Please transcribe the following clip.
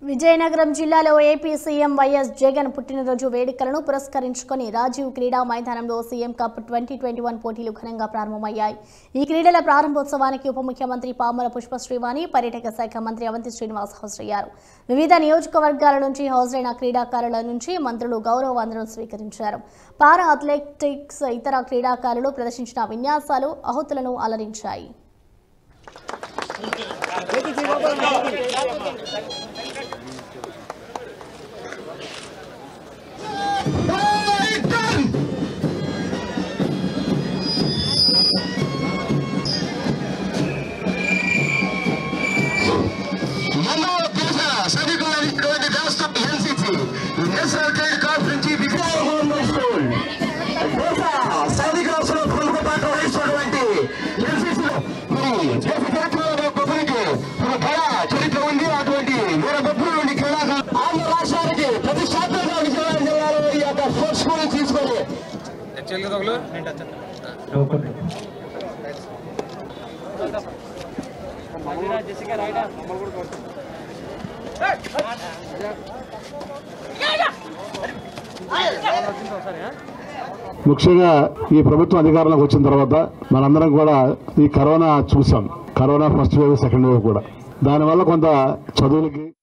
విజయనగరం జిల్లాలో AP CM YS Jagan పుట్టినరోజు వేడుకలను పురస్కరించుకొని రాజీవ్ క్రీడా మైదానంలో CM cup twenty twenty one పోటీలు ఘనంగా ప్రారంభమయ్యాయి ఈ క్రీడల ప్రారంభోత్సవానికి ఉప ముఖ్యమంత్రి పామర పుష్పశ్రీవాణి పర్యాటక శాఖ మంత్రి అవంతి శ్రీనివాస్ హాజరయ్యారు వివిధ నియోజకవర్గాల నుంచి హాజరైన క్రీడాకారుల నుంచి మంత్రులు గౌరవ వందనం స్వీకరించారు పారా అథ్లెటిక్స్ ఇతర క్రీడాకారులు ప్రదర్శించిన విన్యాసాలు అహుతులను అలరించాయి ఎన్నో దేశ సైనికులైనటువంటి రాష్ట్రం ఎన్సిసి నేషనల్ ట్రేడ్ కార్ప్ నుంచి విజయనగరం స్కూల్ దేశ సైనిక రాష్ట్రంలో ప్రముఖ పాత్ర వహిస్తున్నటువంటి ఎన్సిసి దేశ చరిత్రలో గొప్పనికి ఒక కళ చరిత్ర ఉంది అటువంటి వీర గొప్పలు నుండి క్రీడాకారులు ఆంధ్ర రాష్ట్రానికి ప్రతిష్టాత్మకంగా విజయనగరం జిల్లాలో ఈ యొక్క స్పోర్ట్స్ స్కూల్ తీసుకొని యాక్చువల్గా తగులు ముఖ్యంగా ఈ ప్రభుత్వం అధికారంలోకి వచ్చిన తర్వాత మనందరం కూడా ఈ కరోనా చూసాం corona first wave second wave కూడా దానివల్ల కొంత చదువులకి